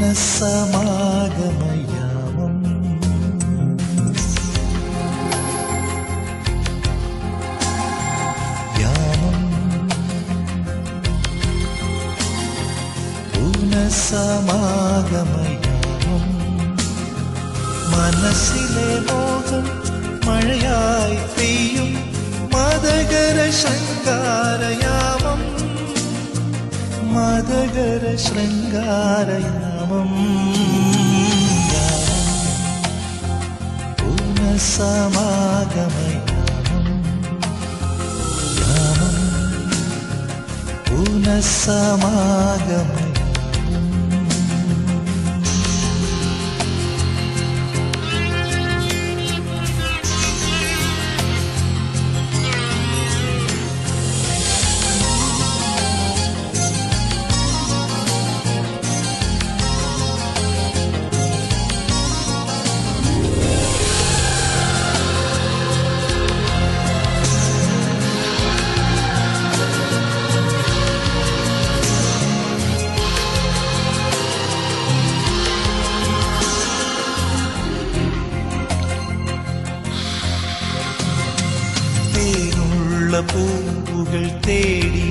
പുനഃസമാഗമയാമം യാമം പുനഃസമാഗമയാമം മനസ്സിലെ മോഹം മഴയായി പെയ്യും മതകര ശൃംഗാരയാമം മതകര ശൃംഗാരയാമം പുനഃസമാഗമയാമം യാമം പുനഃസമാഗമയാമം തേനുള്ള പൂവുകൾ തേടി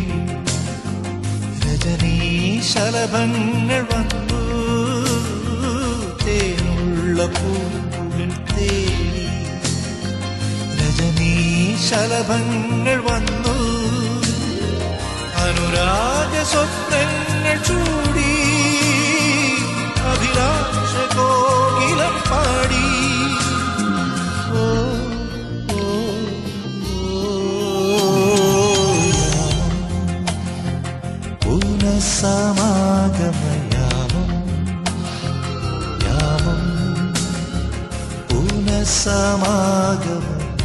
രജനീ ശലഭങ്ങൾ വന്നു തേനുള്ള പൂവുകൾ തേടി രജനീ ശലഭങ്ങൾ വന്നു അനുരാഗ സ്വപ്നങ്ങൾ ചൂടി അഭിലാഷ കോകിലം പാടി ഓ ഓ പുനഃസമാഗമയാമം യാമം പുനഃസമാഗമ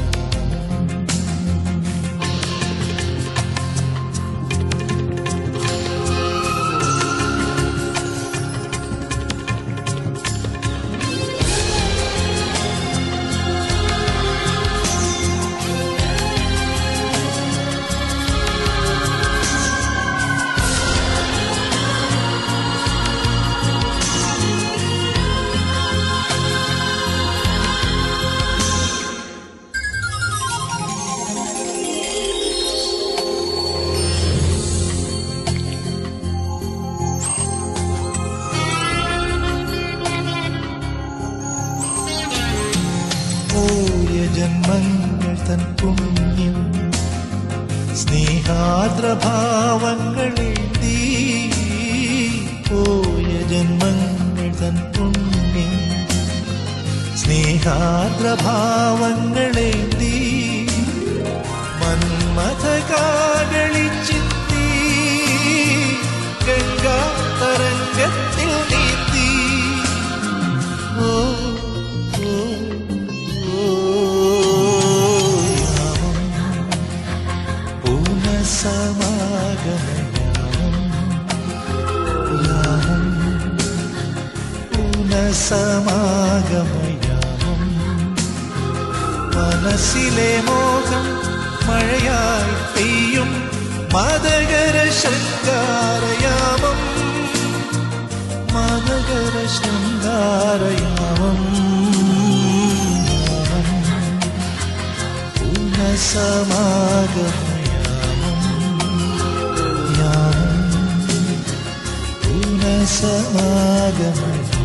പോയ ജന്മങ്ങൾ തൻ പുണ്യം സ്നേഹാദ്രഭാവങ്ങൾ എഴുതി പോയ ജന്മങ്ങൾ തൻ പുണ്യം സ്നേഹാദ്രഭാവങ്ങൾ എഴുതി മന്മഥകാകളി ചിത്തി ഗംഗാ തരംഗത്തിൽ നീത്തി ഓ ഓ യാമം പുനഃസമാഗമയാമം യാമം പുനഃസമാഗമയാമം മനസ്സിലെ മോഹം മഴയായി പെയ്യും മതകര ശൃംഗാരയാമം മതകര ശൃംഗാരയാമം യാമം പുനഃസമാഗമയാമം യാമം പുനഃസമാഗമയാമം